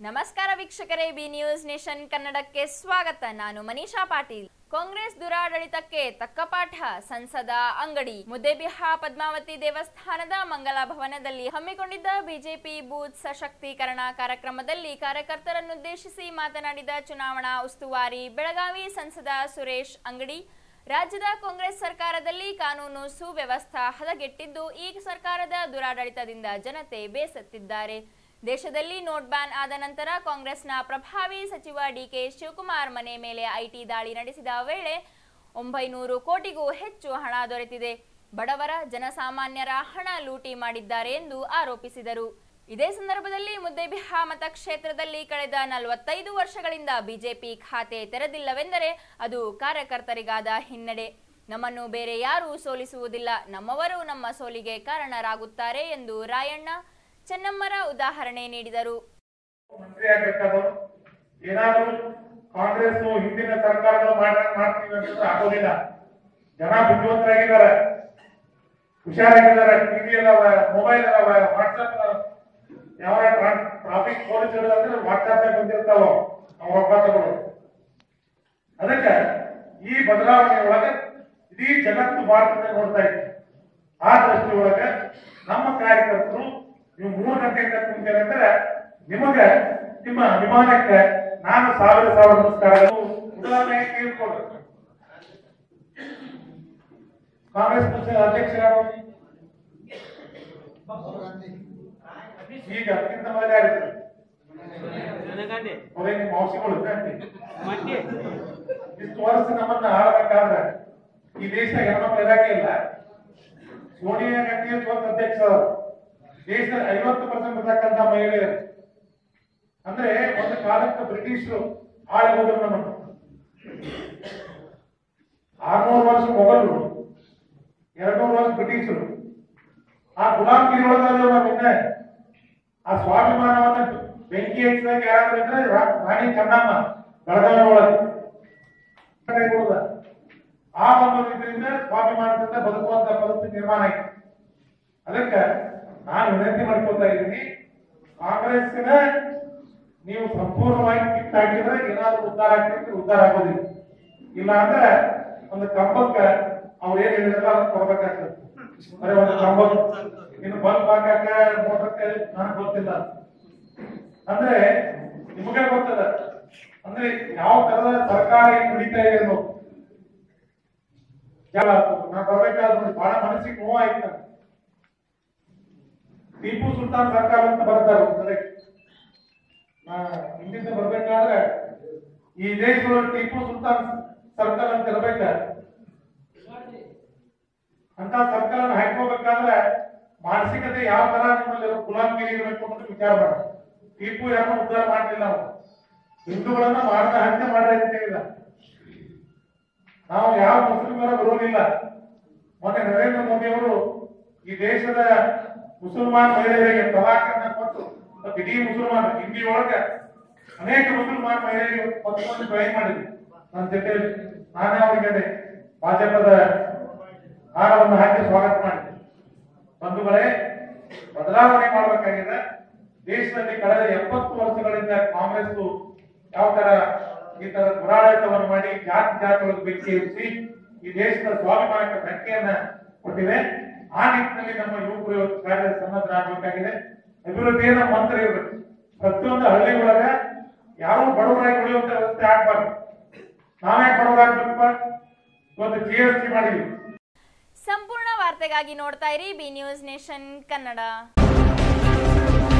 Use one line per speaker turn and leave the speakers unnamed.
ನಮಸ್ಕಾರ ವೀಕ್ಷಕರೇ B news nation ಕನ್ನಡಕ್ಕೆ ಸ್ವಾಗತ ನಾನು ಮನೀಷಾ ಪಾಟೀಲ್ ಕಾಂಗ್ರೆಸ್ ದುರಾಡಳಿತಕ್ಕೆ ತಕ್ಕ ಪಾಠ ಸಂಸದ ಅಂಗಡಿ ಮುದ್ದೇಬಿಹ ಪದ್ಮಾವತಿ ದೇವಸ್ಥಾನದ ಮಂಗಲ ಭವನದಲ್ಲಿ ಹಮ್ಮಿಕೊಂಡಿದ್ದ ಬಿಜೆಪಿ ಬೂತ್ ಸಶಕ್ತೀಕರಣ ಕಾರ್ಯಕ್ರಮದಲ್ಲಿ ಕಾರ್ಯಕರ್ತರನ್ನುದ್ದೇಶಿಸಿ ಮಾತನಾಡಿದ ಚುನಾವಣಾ ಉಸ್ತುವಾರಿ ಬೆಳಗಾವಿ ಸಂಸದ ಸುರೇಶ್ ಅಂಗಡಿ ರಾಜ್ಯದ ಕಾಂಗ್ರೆಸ್ ಸರ್ಕಾರದಲ್ಲಿ ಕಾನೂನು ಸುವ್ಯವಸ್ಥಾ ಹದಗೆಟ್ಟಿದ್ದು ಈ ಸರ್ಕಾರದ ದುರಾಡಳಿತದಿಂದ ಜನತೆ ಬೇಸತ್ತಿದ್ದಾರೆ ದೇಶದಲ್ಲಿ ನೋಟ್ ಬ್ಯಾನ್ ಆದ ನಂತರ ಕಾಂಗ್ರೆಸ್ನ ಪ್ರಭಾವಿ ಸಚಿವ ಡಿಕೆ ಶಿವಕುಮಾರ್ ಮನೆ ಮೇಲೆ ಐಟಿ ದಾಳಿ ನಡೆಸಿದ ವೇಳೆ ಒಂಬೈನೂರು ಕೋಟಿಗೂ ಹೆಚ್ಚು ಹಣ ದೊರೆತಿದೆ ಬಡವರ ಜನಸಾಮಾನ್ಯರ ಹಣ ಲೂಟಿ ಮಾಡಿದ್ದಾರೆ ಎಂದು ಆರೋಪಿಸಿದರು ಇದೇ ಸಂದರ್ಭದಲ್ಲಿ ಮುದ್ದೇಬಿಹ ಮತಕ್ಷೇತ್ರದಲ್ಲಿ ಕಳೆದ ನಲವತ್ತೈದು ವರ್ಷಗಳಿಂದ ಬಿಜೆಪಿ ಖಾತೆ ತೆರೆದಿಲ್ಲವೆಂದರೆ ಅದು ಕಾರ್ಯಕರ್ತರಿಗಾದ ಹಿನ್ನಡೆ ನಮ್ಮನ್ನು ಬೇರೆ ಯಾರೂ ಸೋಲಿಸುವುದಿಲ್ಲ ನಮ್ಮವರು ನಮ್ಮ ಸೋಲಿಗೆ ಕಾರಣರಾಗುತ್ತಾರೆ ಎಂದು ರಾಯಣ್ಣ ಚೆನ್ನಮ್ಮರ ಉದಾಹರಣೆ ನೀಡಿದರು
ಮಂತ್ರಿ ಆಗ್ಬೇಕಾದ್ರು ಏನಾದ್ರು ಕಾಂಗ್ರೆಸ್ ಹಿಂದಿನ ಸರ್ಕಾರಗಳು ಮಾಡ ಮಾಡ್ತೀವಿ ಅಂತಂದ್ರೆ ಆಗೋದಿಲ್ಲ ಜನ ಬುದ್ಧಿವಂತರಾಗಿದ್ದಾರೆ ಹುಷಾರಾಗಿದ್ದಾರೆ ಟಿವಿ ಅದಾವ ಮೊಬೈಲ್ ಅದಾವ ವಾಟ್ಸ್ಆಪ್ ಯಾವ ಟ್ರಾಫಿಕ್ ಪೊಲೀಸ್ ಅಂದ್ರೆ ವಾಟ್ಸ್ಆಪ್ ಬಂದಿರ್ತಾವ ಅವ ಅವಕಾಶಗಳು ಅದಕ್ಕೆ ಈ ಬದಲಾವಣೆ ಒಳಗೆ ಇಡೀ ಜಗತ್ತು ಭಾರತದ ನೋಡ್ತಾ ಇತ್ತು ಆ ದೃಷ್ಟಿ ಒಳಗೆ ನಮ್ಮ ಕಾರ್ಯಕರ್ತರು ನೀವು ಮೂರು ಗಂಟೆಯಿಂದ ಕುಂತೇನೆ ಅಂದ್ರೆ ನಿಮಗ ನಿಮ್ಮ ಅಭಿಮಾನಕ್ಕೆ ನಾನು ಸಾವಿರ ಸಾವಿರ ನಮಸ್ಕಾರಗಳು ಉದಾಹರಣೆ ಕೇಳ್ಕೊಡು ಕಾಂಗ್ರೆಸ್ ಪಕ್ಷದ ಅಧ್ಯಕ್ಷರಾರು ಈಗ ಅದಕ್ಕಿಂತ ಮೊದಲೇ ಯಾರಿದ್ರು
ನನಗಂಡೆ
ಅವರೇ ನಿಮ್ಮ ಔಷಧಿಗಳು ಇದ್ದಂತೆ
ಮಂಡಿ
ಇಷ್ಟು ವರ್ಷ ನಮ್ಮನ್ನ ಆಳ್ಬೇಕಾದ್ರೆ ಈ ದೇಶ ಹೆಣ್ಮಕ್ಳು ಇರಾಕೆ ಇಲ್ಲ ಸೋನಿಯಾ ಗಾಂಧಿ ಅಂತ ಒಂದು ಅಧ್ಯಕ್ಷ ಅವರು. ದೇಶದ ಐವತ್ತು ಪರ್ಸೆಂಟ್ ಇರ್ತಕ್ಕಂಥ ಮಹಿಳೆಯರು ಅಂದ್ರೆ ಒಂದು ಕಾಲಕ್ಕೆ ಬ್ರಿಟಿಷರು ಆಳಿ ಹೋದ್ರು ನಮ್ಮನ್ನು ಆರ್ನೂರು ವರ್ಷ ಮೊಘಲರು ಎರಡ್ನೂರು ವರ್ಷ ಬ್ರಿಟಿಷರು ಆ ಗುಲಾಮಗಿರಿ ಒಳಗಾದ್ರು ನಾವು ಇನ್ನೇ ಆ ಸ್ವಾಭಿಮಾನವನ್ನ ಬೆಂಕಿ ಹಚ್ಚಿದಾಗ ಯಾರಾದ್ರೂ ಇದ್ರೆ ರಾ- ರಾಣಿ ಚೆನ್ನಮ್ಮ ಬೆಳಗಾವಿ ಒಳಗೆ ಕೊಡುದ. ಆ ಒಂದು ಇದರಿಂದ ಸ್ವಾಭಿಮಾನದಿಂದ ಬದುಕುವಂತ ಪರಿಸ್ಥಿತಿ ನಿರ್ಮಾಣ ಆಯ್ತು ಅದಕ್ಕೆ ನಾನು ವಿನಂತಿ ಮಾಡ್ಕೊತಾ ಇದ್ದೀನಿ ಕಾಂಗ್ರೆಸ್ಸಿನ ನೀವು ಸಂಪೂರ್ಣವಾಗಿ ಕಿತ್ತಾಕಿದ್ರೆ ಏನಾದ್ರೂ ಉದ್ಧಾರ ಆಗ್ತಿದ್ರೆ ಉದ್ಧಾರ ಆಗೋದಿಲ್ಲ ಇಲ್ಲ ಅಂದ್ರೆ ಒಂದು ಕಂಬಕ್ಕೆ ಅವ್ರು ಏನ್ ಹೇಳಿದ್ರಲ್ಲ ಅದನ್ನ ಕೊಡ್ಬೇಕಾಗ್ತದೆ ಬರೀ ಒಂದು ಕಂಬಕ್ಕೆ ಇನ್ನು ಬಲ್ಬ್ ಹಾಕಕ್ಕೆ ಮೋಟರ್ಗೆ ನನಗೆ ಗೊತ್ತಿಲ್ಲ ಅಂದ್ರೆ ನಿಮಗೆ ಗೊತ್ತದ ಅಂದ್ರೆ ಯಾವ ತರದ ಸರ್ಕಾರ ಏನ್ ನುಡಿತಾ ಇದೆ ಅನ್ನೋದು ಜಾಲ ಆಗ್ತದೆ. ನಾ ಬರ್ಬೇಕಾದ್ರೆ ನೋಡಿ ಬಹಳ ಮನಸ್ಸಿಗೆ ನೋವಾಯ್ತು ನನಗೆ. ಟಿಪ್ಪು ಸುಲ್ತಾನ್ ಸರ್ಕಾರ ಅಂತ ಬರ್ತಾರೆ ಅಂದ್ರೆ ನಾ ಹಿಂದಿಂದ ಬರ್ಬೇಕಾದ್ರೆ ಈ ದೇಶದೊಳಗೆ ಟಿಪ್ಪು ಸುಲ್ತಾನ್ ಸರ್ಕಲ್ ಅಂತ ಇರ್ಬೇಕ ಅಂತ ಸರ್ಕಲ್ ಅನ್ನು ಹಾಕೋಬೇಕಾದ್ರೆ ಮಾನಸಿಕತೆ ಯಾವ ತರ ನಿಮ್ಮಲ್ಲಿ ಗುಲಾಮಗಿರಿ ಇರಬೇಕು ಅನ್ನೋದು ವಿಚಾರ ಮಾಡ ಟಿಪ್ಪು ಯಾರನ್ನೂ ಉದ್ಧಾರ ಮಾಡಲಿಲ್ಲ ನಾವು ಹಿಂದೂಗಳನ್ನ ಮಾಡದ ಹತ್ಯೆ ಮಾಡದೆ ಇಲ್ಲ ನಾವು ಯಾವ ಮುಸ್ಲಿಮರ ವಿರೋಧಿಲ್ಲ ಮೊನ್ನೆ ನರೇಂದ್ರ ಮೋದಿ ಅವರು ಈ ದೇಶದ ಮುಸಲ್ಮಾನ್ ಮಹಿಳೆಯರಿಗೆ ತಲಾಖನ್ನ ಕೊಟ್ಟು ಮತ್ತು ಇಡೀ ಮುಸಲ್ಮಾನ್ ಹಿಂದಿ ಒಳಗೆ ಅನೇಕ ಮುಸಲ್ಮಾನ್ ಮಹಿಳೆಯರಿಗೆ ಪತ್ರವನ್ನು ಜಾಯಿನ್ ಮಾಡಿದ್ವಿ ನನ್ನ ಜೊತೆ ನಾನೇ ಅವರಿಗೆ ಅದೇ ಭಾಜಪದ ಹಾರವನ್ನು ಹಾಕಿ ಸ್ವಾಗತ ಮಾಡಿದ್ದೆ ಬಂಧುಗಳೇ ಬದಲಾವಣೆ ಮಾಡಬೇಕಾಗಿದೆ ದೇಶದಲ್ಲಿ ಕಳೆದ ಎಪ್ಪತ್ತು ವರ್ಷಗಳಿಂದ ಕಾಂಗ್ರೆಸ್ ಯಾವ ತರ ಈ ತರ ದುರಾಡಳಿತವನ್ನು ಮಾಡಿ ಜಾತಿ ಜಾತಿಗಳಿಗೆ ಬೆಂಕಿ ಇರಿಸಿ ಈ ದೇಶದ ಸ್ವಾಭಿಮಾನಕ್ಕೆ ಧಕ್ಕೆಯನ್ನ ಕೊಟ್ಟಿದೆ ಆ ನಿಟ್ಟಿನಲ್ಲಿ ನಮ್ಮ ಯುವಕರು ಇವತ್ತು ಕಾರ್ಯ ಸನ್ನದ್ಧರಾಗಬೇಕಾಗಿದೆ ಅಭಿವೃದ್ಧಿಯ ನಮ್ಮ ಮಂತ್ರ ಇರಬೇಕು ಪ್ರತಿಯೊಂದು ಹಳ್ಳಿ ಒಳಗ ಯಾರು ಬಡವರಾಗಿ ಉಳಿಯುವಂತ ವ್ಯವಸ್ಥೆ ಆಗ್ಬಾರ್ದು ನಾವೇ ಬಡವರಾಗ್ಬೇಕಪ್ಪ ಇವತ್ತು ಜಿ ಎಸ್ ಟಿ ಮಾಡಿದ್ವಿ
ಸಂಪೂರ್ಣ ವಾರ್ತೆಗಾಗಿ ನೋಡ್ತಾ ಇರಿ ಬಿ ನ್ಯೂಸ್ ನೇಷನ್ ಕನ್ನಡ